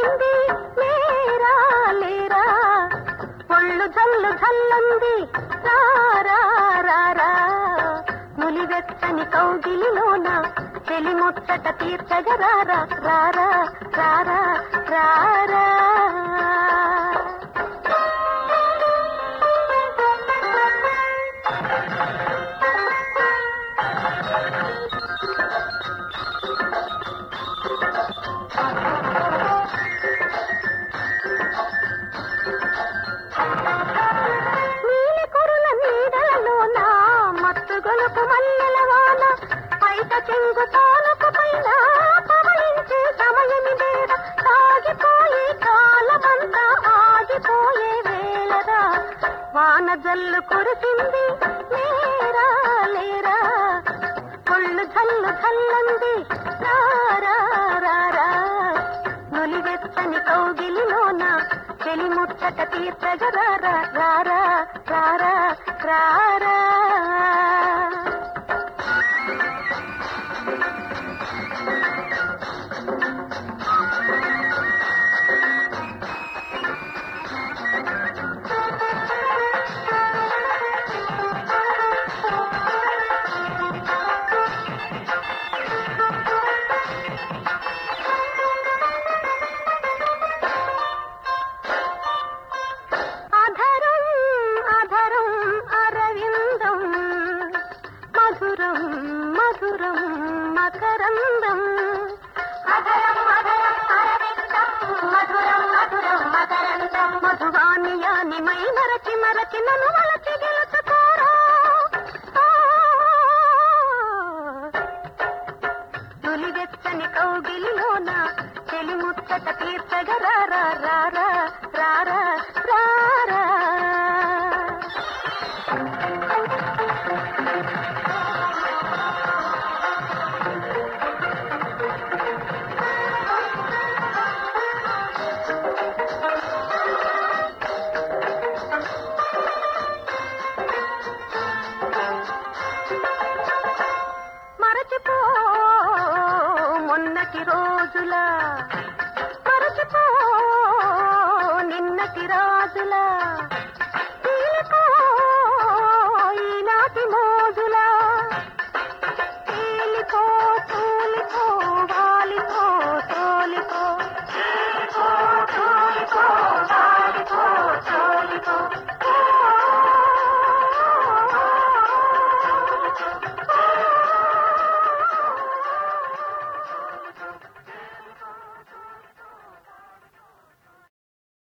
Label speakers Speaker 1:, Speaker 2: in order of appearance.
Speaker 1: కురిసింది లేరా లేరా ఒళ్ళు జల్లు జల్లంది రారా రారా నులివెచ్చని కౌగిలిలోన చెలి ముచ్చట తీర్చగరారా రారా రారా రారా నీలి కురుల నీడలలోన మత్తు గొలుపు మల్లెల వాన పైట చెంగు తాలపు పైన పవళించే సమయమి వేద సాగిపోయే కాలమంతా ఆగిపోయే వేళదా వాన జల్లు కురిసింది లేరా లేరా కొళ్ళు జల్లు జల్లంది రారా రారా నులివెచ్చని కౌగిలిలోన చెలి ముచ్చట తీర్చగరారా రారా రారా రారా అధరం అధరం అరవిందం మధురం మధురం మకరందం అధరం అధరం అరవిందం మధురం మధురం మకరందం మధువానియాని మై మరచి మరచి నన్ను వలచి గెలుచుకోరా నులివెచ్చని కౌగిలిలోన చెలి ముచ్చట తీర్చగరారా రారా రారా రారా మరచిపో మొన్నటి రోజుల మరచిపో నిన్నటి రాజుల